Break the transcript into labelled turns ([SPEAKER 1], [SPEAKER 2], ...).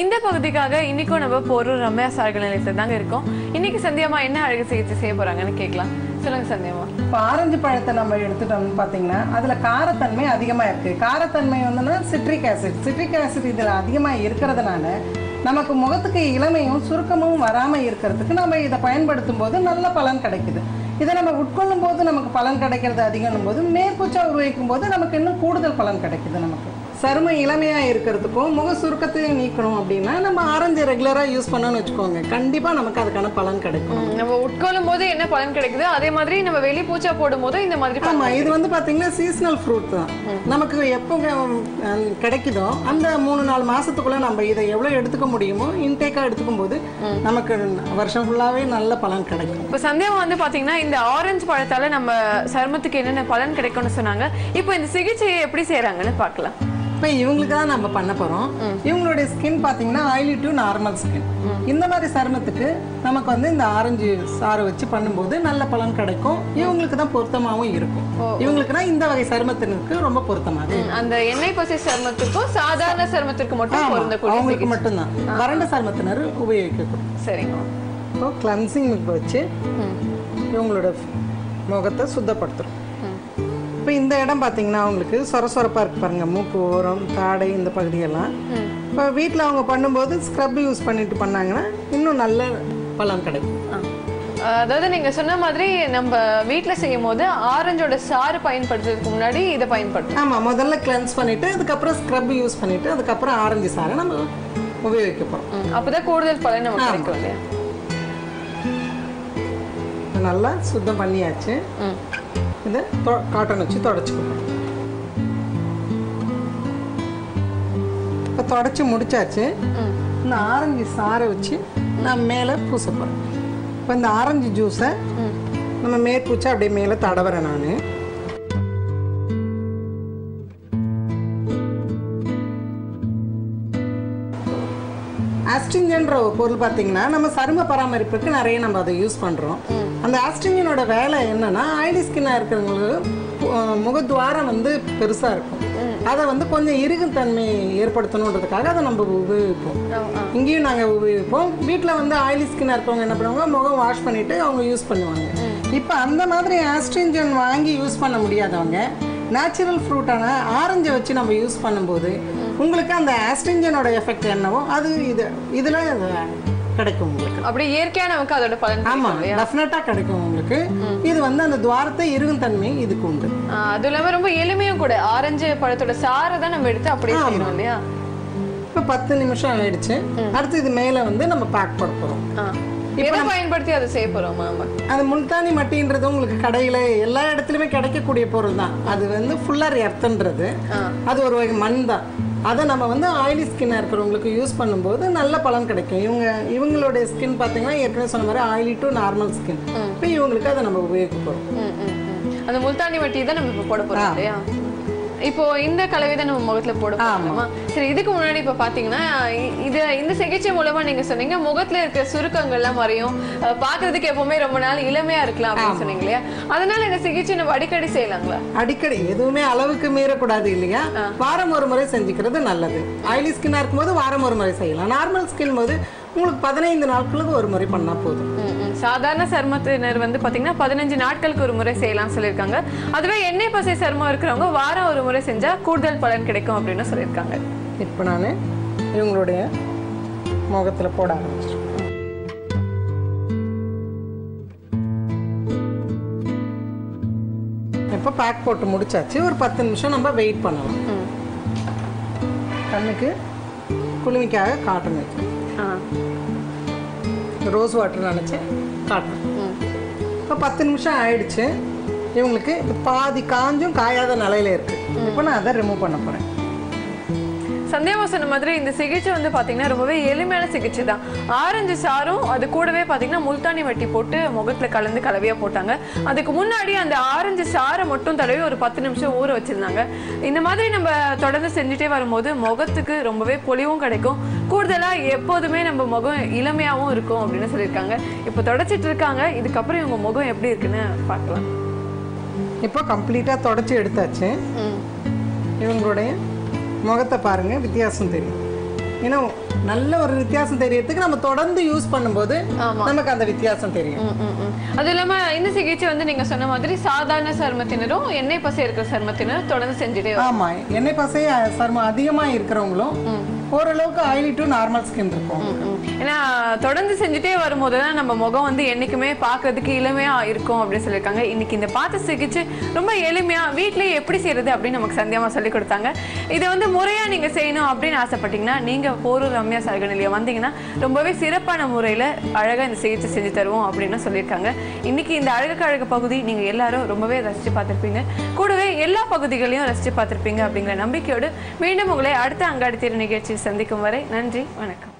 [SPEAKER 1] இந்த பகுதிக்காக இன்னைக்கும் நம்ம போரூர் ரம்யா சார்கள் நிலையத்துல தாங்க இருக்கோம் இன்னைக்கு சந்தியாமா என்ன அழகு சிகிச்சை செய்ய போறாங்கன்னு கேட்கலாம் சொல்லுங்க சந்தியாமா
[SPEAKER 2] இப்போ ஆரஞ்சு பழத்தை நம்ம எடுத்துட்டோம்னு பார்த்தீங்கன்னா அதில் காரத்தன்மை அதிகமாக இருக்குது காரத்தன்மை வந்துன்னா சிட்ரிக் ஆசிட் சிட்ரிக் ஆசிட் இதில் அதிகமாக இருக்கிறதுனால நமக்கு முகத்துக்கு இளமையும் சுருக்கமும் வராமல் இருக்கிறதுக்கு நம்ம இதை பயன்படுத்தும் போது நல்ல பலன் கிடைக்குது இதை நம்ம உட்கொள்ளும் போது நமக்கு பலன் கிடைக்கிறது அதிகம் போது மேற்பூச்சா உருவாக்கும் போது நமக்கு இன்னும் கூடுதல் பலன் கிடைக்குது நமக்கு சருமம் இளமையாக இருக்கிறதுக்கும் முக சுருக்கத்தையும் நீக்கணும் அப்படின்னா நம்ம ஆரஞ்சு ரெகுலராக யூஸ் பண்ணோம்னு வச்சுக்கோங்க கண்டிப்பாக நமக்கு அதுக்கான பலன் கிடைக்கும்
[SPEAKER 1] ம், நம்ம உட்கொள்ளும் போது என்ன பலன் கிடைக்குதோ அதே மாதிரி நம்ம வெளி பூச்சா போடும் போது இந்த மாதிரி பலன்
[SPEAKER 2] ஆமா இது வந்து பாத்தீங்கன்னா சீசனல் ஃப்ரூட் தான் நமக்கு எப்போ அஹ், கிடைக்குதோ அந்த மூணு நாலு மாசத்துக்குள்ள நம்ம இதை எவ்வளவு எடுத்துக்க முடியுமோ இன்டேக்கா எடுத்துக்கும் போது நமக்கு வருஷம் ஃபுல்லாவே நல்ல பலன் கிடைக்கும்
[SPEAKER 1] இப்போ சந்தியாமா வந்து பாத்தீங்கன்னா இந்த ஆரஞ்சு பழத்தால நம்ம சருமத்துக்கு என்னென்ன பலன் கிடைக்கும்னு சொன்னாங்க இப்போ இந்த சிகிச்சையை எப்படி செய்யறாங்கன்னு பார்க்கலாம்
[SPEAKER 2] இப்போ இவங்களுக்கு தான் நம்ம பண்ண போறோம் இவங்களுடைய ஸ்கின் பாத்தீங்கன்னா ஆயிலி டு நார்மல் ஸ்கின் இந்த மாதிரி சருமத்துக்கு நமக்கு வந்து இந்த ஆரஞ்சு சாறு வச்சு பண்ணும்போது நல்ல பலன் கிடைக்கும் இவங்களுக்கு தான் பொருத்தமாவும் இருக்கும் இவங்களுக்குனா இந்த வகை சருமத்தினருக்கு ரொம்ப பொருத்தமாக
[SPEAKER 1] ம், அந்த எண்ணெய் பசை சருமத்துக்கும் சாதாரண சருமத்திற்கு மட்டும்
[SPEAKER 2] ஆமா,
[SPEAKER 1] பொருந்தக்கூடிய
[SPEAKER 2] அவங்களுக்கு
[SPEAKER 1] சிகிச்சை.
[SPEAKER 2] மட்டும்தான் வறண்ட சருமத்தினர் உபயோகிக்கக்கூடும்
[SPEAKER 1] சரிங்க
[SPEAKER 2] இப்போ கிளன்சிங் மில்க் வச்சு
[SPEAKER 1] ம்
[SPEAKER 2] இவங்களோட முகத்தை சுத்தப்படுத்துறோம்
[SPEAKER 1] ம்
[SPEAKER 2] இப்போ இந்த இடம் பார்த்தீங்கன்னா அவங்களுக்கு சொர சொரப்பாக இருக்கு பாருங்க மூக்கு ஓரம் தாடை இந்த பகுதியெல்லாம்
[SPEAKER 1] ம்.
[SPEAKER 2] இப்போ வீட்டில் அவங்க பண்ணும்போது ஸ்க்ரப் யூஸ் பண்ணிட்டு பண்ணாங்கன்னா இன்னும் நல்ல பலன் கிடைக்கும்
[SPEAKER 1] ஆ. அதாவது நீங்க சொன்ன மாதிரி நம்ம வீட்ல செய்யும் போது ஆரஞ்சோட சாறு பயன்படுத்துறதுக்கு முன்னாடி இதை பயன்படுத்தணும்
[SPEAKER 2] ஆமாம் முதல்ல கிளென்ஸ் பண்ணிட்டு அதுக்கப்புறம் ஸ்க்ரப் யூஸ் பண்ணிட்டு அதுக்கப்புறம் ஆரஞ்சு சாரை நம்ம உபயோகிக்க போகிறோம்
[SPEAKER 1] ம், அப்பதான் கூடுதல் பலன் நமக்கு கிடைக்கும் இல்லையா
[SPEAKER 2] நல்லா சுத்தம் பண்ணியாச்சு
[SPEAKER 1] ம்
[SPEAKER 2] இதை காட்டன் வச்சு தொடச்சிக்கணும் இப்போ தொடச்சி முடிச்சாச்சு
[SPEAKER 1] ம்
[SPEAKER 2] இந்த ஆரஞ்சு சாறை வச்சு நான் மேலே பூச போகிறேன் இப்போ இந்த ஆரஞ்சு ஜூஸை
[SPEAKER 1] ம்
[SPEAKER 2] நம்ம மேற்பூச்சை அப்படியே மேலே தடவுறேன் நான் ஆஸ்ட்ரிஞ்சன்ற ஒரு பொருள் பார்த்தீங்கன்னா நம்ம சரும பராமரிப்புக்கு நிறைய நம்ம அதை யூஸ் பண்ணுறோம் அந்த ஆஸ்ட்ரிஞ்சனோட வேலை என்னன்னா ஆயிலி ஸ்கின்னாக இருக்கிறவங்களுக்கு பு- முகத்வாரம் வந்து பெருசாக இருக்கும் அதை வந்து கொஞ்சம் இறுகும் தன்மை ஏற்படுத்தணுன்றதுக்காக அதை நம்ம உபயோகிப்போம்
[SPEAKER 1] ஆ, ஆ.
[SPEAKER 2] இங்கேயும் நாங்கள் உபயோகிப்போம் வீட்டில் வந்து ஆயிலி ஸ்கின்னாக இருக்கவங்க என்ன பண்ணுவாங்க முகம் வாஷ் பண்ணிட்டு அவங்க யூஸ் பண்ணுவாங்க இப்போ அந்த மாதிரி ஆஸ்ட்ரிஞ்சன் வாங்கி யூஸ் பண்ண முடியாதவங்க நேச்சுரல் ஃப்ரூட்டான ஆரஞ்சை வச்சு நம்ம யூஸ் பண்ணும்போது உங்களுக்கு அந்த ஆஸ்ட்ரிஞ்சனோட எஃபெக்ட் என்னவோ அது இது இதில் கிடைக்கும் உங்களுக்கு
[SPEAKER 1] அப்படியே இயற்கையா நமக்கு அதோட பலன்
[SPEAKER 2] ஆமாம்
[SPEAKER 1] கிடைக்கும் இல்லையா
[SPEAKER 2] டெஃபினட்டாக கிடைக்கும் உங்களுக்கு இது வந்து அந்த துவாரத்தை இறுகும் தன்மை இதுக்கு உண்டு
[SPEAKER 1] ஆ, அதுவும் இல்லாம ரொம்ப எளிமையும் கூட ஆரஞ்சு பழத்தோட சாறை தான் நம்ம எடுத்து அப்படியே செய்யறோம் இல்லையா
[SPEAKER 2] இப்போ பத்து நிமிஷம் ஆயிடுச்சு அடுத்து இது மேலே வந்து நம்ம பேக் பண்ண போகிறோம்
[SPEAKER 1] ஆ. எதை பயன்படுத்தி அதை செய்ய போறோமா நம்ம
[SPEAKER 2] அது முல்தானி மட்டின்றது உங்களுக்கு கடையில் எல்லா இடத்துலையுமே கிடைக்கக்கூடிய பொருள் தான் அது வந்து ஃபுல்லர் எர்த்துன்றது அது ஒரு வகை மண் தான் அதை நம்ம வந்து ஆயிலி ஸ்கின்னாக இருக்கிறவங்களுக்கு யூஸ் பண்ணும்போது நல்ல பலன் கிடைக்கும் இவங்க இவங்களுடைய ஸ்கின் பார்த்தீங்கன்னா ஏற்கனவே சொன்ன மாதிரி ஆயிலி டு நார்மல் ஸ்கின் இப்போ இவங்களுக்கு அதை நம்ம உபயோகிக்க போகிறோம்
[SPEAKER 1] ம், ம், ம். அந்த முல்தானி வட்டி தான் நம்ம இப்ப போட போறோம் இல்லையா இப்போ இந்த கலவை தான் நம்ம முகத்துல போட போறோமா சரி இதுக்கு முன்னாடி இப்ப பாத்தீங்கன்னா இ- இது இந்த சிகிச்சை மூலமா நீங்க சொன்னீங்க முகத்துல இருக்க சுருக்கங்கள்லாம் மறையும் அஹ், பாக்குறதுக்கு எப்பவுமே ரொம்ப நாள் இளமையா இருக்கலாம் அப்படின்னு சொன்னீங்க இல்லையா அதனால இந்த சிகிச்சை நம்ம அடிக்கடி செய்யலாங்களா
[SPEAKER 2] அடிக்கடி எதுவுமே அளவுக்கு மீறக்கூடாது இல்லையா வாரம் ஒரு முறை செஞ்சுக்கிறது நல்லது ஆயிலி ஸ்கின்னாக இருக்கும்போது வாரம் ஒரு முறை செய்யலாம் நார்மல் ஸ்கின் போது உங்களுக்கு பதினைந்து நாட்களுக்கு ஒரு முறை பண்ணால் போதும்
[SPEAKER 1] ம், ம். சாதாரண சருமத்தினர் வந்து பாத்தீங்கன்னா பதினஞ்சு நாட்களுக்கு ஒரு முறை செய்யலாம் சொல்லியிருக்காங்க அதுவே எண்ணெய் பசை சருமம் இருக்கிறவங்க வாரம் ஒரு முறை செஞ்சா கூடுதல் பலன் கிடைக்கும் அப்படின்னு சொல்லியிருக்காங்க
[SPEAKER 2] இப்போ நான் இவங்களுடைய முகத்தில் போட ஆரம்பிச்சிருக்கேன் இப்போ பேக் போட்டு முடிச்சாச்சு ஒரு பத்து நிமிஷம் நம்ம வெயிட் பண்ணலாம்
[SPEAKER 1] ம்.
[SPEAKER 2] கண்ணுக்கு குளுமைக்காக காட்டன் வைக்கணும்
[SPEAKER 1] ஆ.
[SPEAKER 2] ரோஸ் வாட்டர் நினச்சி காட்டன்
[SPEAKER 1] ம்.
[SPEAKER 2] இப்போ பத்து நிமிஷம் ஆயிடுச்சு இவங்களுக்கு இப்போ பாதி காஞ்சும் காயாத நிலையில இருக்கு இப்போ நான் அதை ரிமூவ் பண்ண போகிறேன்
[SPEAKER 1] சந்தேகமா சொன்ன மாதிரி இந்த சிகிச்சை வந்து பாத்தீங்கன்னா ரொம்பவே எளிமையான சிகிச்சை தான் ஆரஞ்சு சாரும் அது கூடவே பாத்தீங்கன்னா முல்தானி வட்டி போட்டு முகத்துல கலந்து கலவையா போட்டாங்க அதுக்கு முன்னாடி அந்த ஆரஞ்சு சாரை மட்டும் தடவி ஒரு பத்து நிமிஷம் ஊற வச்சிருந்தாங்க இந்த மாதிரி நம்ம தொடர்ந்து செஞ்சுட்டே வரும்போது முகத்துக்கு ரொம்பவே பொலிவும் கிடைக்கும் கூடுதலா எப்போதுமே நம்ம முகம் இளமையாவும் இருக்கும் அப்படின்னு சொல்லியிருக்காங்க இப்போ தொடச்சிட்டு இருக்காங்க இதுக்கப்புறம் இவங்க முகம் எப்படி இருக்குன்னு பார்க்கலாம்
[SPEAKER 2] இப்போ கம்ப்ளீட்டாக தொடச்சி எடுத்தாச்சு இவங்களுடைய முகத்தை பாருங்க வித்தியாசம் தெரியும் இன்னும் நல்ல ஒரு வித்தியாசம் தெரியறதுக்கு நம்ம தொடர்ந்து யூஸ் பண்ணும்போது
[SPEAKER 1] ஆமா.
[SPEAKER 2] நமக்கு அந்த வித்தியாசம் தெரியும்
[SPEAKER 1] ம், ம், ம். அது இல்லாம இந்த சிகிச்சை வந்து நீங்க சொன்ன மாதிரி சாதாரண சருமத்தினரும் எண்ணெய் பசை இருக்கிற சருமத்தினரும் தொடர்ந்து செஞ்சுட்டே வரும்.
[SPEAKER 2] ஆமா எண்ணெய் பசை அஹ், சருமம் அதிகமா இருக்கிறவங்களும் ஓரளவுக்கு ஆயிலி டு நார்மல் ஸ்கின் இருக்கும்
[SPEAKER 1] ம், ம். ஏன்னா தொடர்ந்து செஞ்சுட்டே வரும்போது தான் நம்ம முகம் வந்து என்னைக்குமே பார்க்கிறதுக்கு இளமையா இருக்கும் அப்படின்னு சொல்லியிருக்காங்க இன்னைக்கு இந்த பார்த்து சிகிச்சை ரொம்ப எளிமையா வீட்லயே எப்படி செய்யறது அப்படின்னு நமக்கு சந்தியாமா சொல்லி கொடுத்தாங்க இதை வந்து முறையா நீங்க செய்யணும் அப்படின்னு ஆசைப்பட்டீங்கன்னா நீங்க போரூர் ரம்யா சரக நிலையம் வந்தீங்கன்னா ரொம்பவே சிறப்பான முறையில அழகா இந்த சிகிச்சை செஞ்சு தருவோம் அப்படின்னு சொல்லியிருக்காங்க இன்னைக்கு இந்த அழகுக்கு அழகு பகுதி நீங்க எல்லாரும் ரொம்பவே ரசிச்சு பார்த்திருப்பீங்க கூடவே எல்லா பகுதிகளையும் ரசிச்சு பார்த்திருப்பீங்க அப்படிங்கிற நம்பிக்கையோடு மீண்டும் உங்களை அடுத்த அங்காடி திரு நிகழ்ச்சி சந்திக்கும் வரை நன்றி வணக்கம்